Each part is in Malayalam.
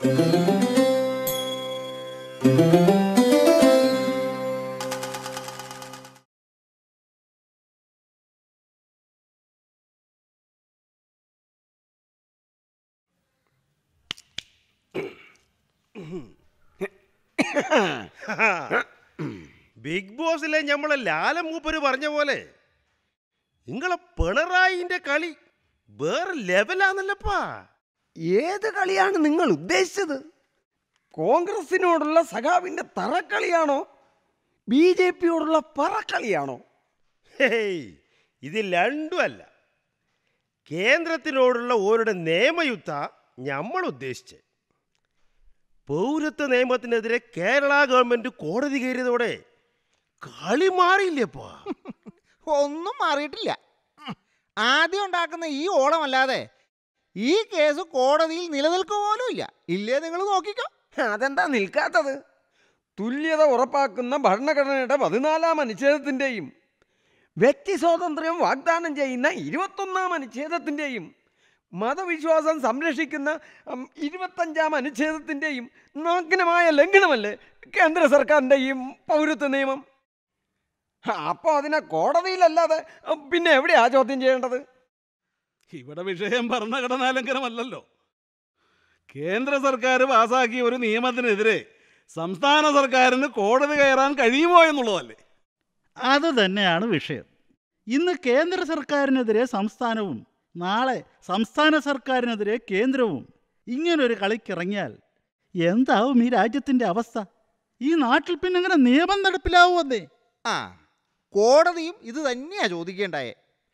ബിഗ് ബോസിലെ നമ്മളെ ലാലം മൂപ്പര് പറഞ്ഞ പോലെ നിങ്ങളെ പിണറായിന്റെ കളി വേറെ ലെവലാന്നല്ലപ്പാ ഏത് കളിയാണ് നിങ്ങൾ ഉദ്ദേശിച്ചത് കോൺഗ്രസിനോടുള്ള സഖാവിന്റെ തറക്കളിയാണോ ബി ജെ പിയോടുള്ള പറക്കളിയാണോ ഹേയ് ഇത് രണ്ടും അല്ല കേന്ദ്രത്തിനോടുള്ള ഓരുടെ നിയമയുദ്ധ നമ്മൾ ഉദ്ദേശിച്ച് പൗരത്വ നിയമത്തിനെതിരെ കേരള ഗവൺമെന്റ് കോടതി കയറിയതോടെ കളി മാറിയില്ലേപ്പാ ഒന്നും മാറിയിട്ടില്ല ഉം. ആദ്യം ഉണ്ടാക്കുന്ന ഈ ഓളമല്ലാതെ ഈ കേസ് കോടതിയിൽ നിലനിൽക്കുക പോലും ഇല്ല ഇല്ലേ നിങ്ങൾ നോക്കിക്കോ അതെന്താ നിൽക്കാത്തത് തുല്യത ഉറപ്പാക്കുന്ന ഭരണഘടനയുടെ പതിനാലാം അനുച്ഛേദത്തിൻ്റെയും വ്യക്തി സ്വാതന്ത്ര്യം വാഗ്ദാനം ചെയ്യുന്ന ഇരുപത്തൊന്നാം അനുച്ഛേദത്തിൻ്റെയും മതവിശ്വാസം സംരക്ഷിക്കുന്ന ഉം, ഇരുപത്തഞ്ചാം അനുച്ഛേദത്തിൻ്റെയും നഗ്നമായ ലംഘനമല്ലേ കേന്ദ്ര സർക്കാരിൻ്റെ ഈ പൗരത്വ നിയമം അപ്പോൾ അതിനെ കോടതിയിലല്ലാതെ ഉം, പിന്നെ എവിടെയാ ചോദ്യം ചെയ്യേണ്ടത് ഇവിടെ വിഷയം ഭരണഘടനാലംഘനമല്ലല്ലോ കേന്ദ്ര സർക്കാർ പാസാക്കിയ ഒരു നിയമത്തിനെതിരെ സംസ്ഥാന സർക്കാരിന് കോടതി കയറാൻ കഴിയുമോ എന്നുള്ളതല്ലേ അത് തന്നെയാണ് വിഷയം ഇന്ന് കേന്ദ്ര സർക്കാരിനെതിരെ സംസ്ഥാനവും നാളെ സംസ്ഥാന സർക്കാരിനെതിരെ കേന്ദ്രവും ഇങ്ങനൊരു കളിക്കിറങ്ങിയാൽ എന്താവും ഈ രാജ്യത്തിൻ്റെ അവസ്ഥ ഈ നാട്ടിൽ പിന്നെ അങ്ങനെ നിയമം നടപ്പിലാവുമെന്നേ ആ കോടതിയും ഇത് തന്നെയാ ചോദിക്കേണ്ടായേ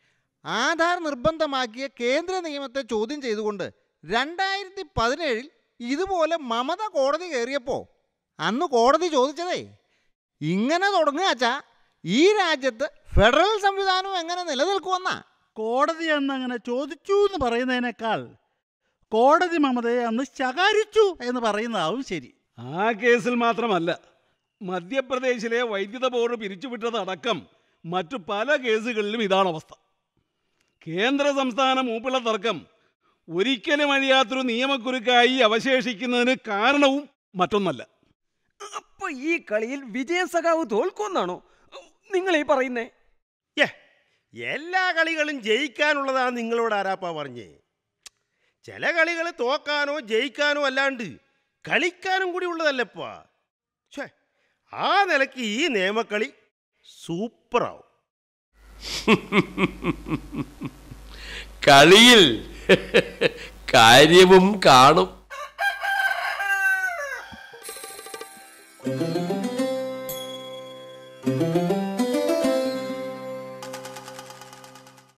ആധാർ നിർബന്ധമാക്കിയ കേന്ദ്ര നിയമത്തെ ചോദ്യം ചെയ്തുകൊണ്ട് രണ്ടായിരത്തി പതിനേഴിൽ ഇതുപോലെ മമത കോടതി കയറിയപ്പോൾ അന്ന് കോടതി ചോദിച്ചതേ ഇങ്ങനെ തുടങ്ങുകച്ചാ ഈ രാജ്യത്ത് ഫെഡറൽ സംവിധാനം എങ്ങനെ നിലനിൽക്കുമെന്നാ കോടതി അന്ന് അങ്ങനെ ചോദിച്ചു എന്ന് പറയുന്നതിനേക്കാൾ കോടതി മമതയെ അന്ന് ശകാരിച്ചു എന്ന് പറയുന്നതാവും ശരി ആ കേസിൽ മാത്രമല്ല മധ്യപ്രദേശിലെ വൈദ്യുത ബോർഡ് പിരിച്ചുവിട്ടതടക്കം മറ്റു പല കേസുകളിലും ഇതാണ് അവസ്ഥ കേന്ദ്ര സംസ്ഥാന മൂപ്പിള തർക്കം ഒരിക്കലും അഴിയാത്തൊരു നിയമക്കുരുക്കായി അവശേഷിക്കുന്നതിന് കാരണവും മറ്റൊന്നല്ല അപ്പോൾ ഈ കളിയിൽ വിജയ സഖാവ് തോൽക്കുമെന്നാണോ നിങ്ങൾ ഈ പറയുന്നേ ഏ എല്ലാ കളികളും ജയിക്കാനുള്ളതാണ് നിങ്ങളോട് ആരാപ്പാ പറഞ്ഞേ ചില കളികൾ തോക്കാനോ ജയിക്കാനോ അല്ലാണ്ട് കളിക്കാനും കൂടി ഉള്ളതല്ലപ്പാ ഛേ ആ നിലയ്ക്ക് ഈ നിയമക്കളി സൂപ്പറാവും കളിയിൽ കാര്യവും കാണും ആ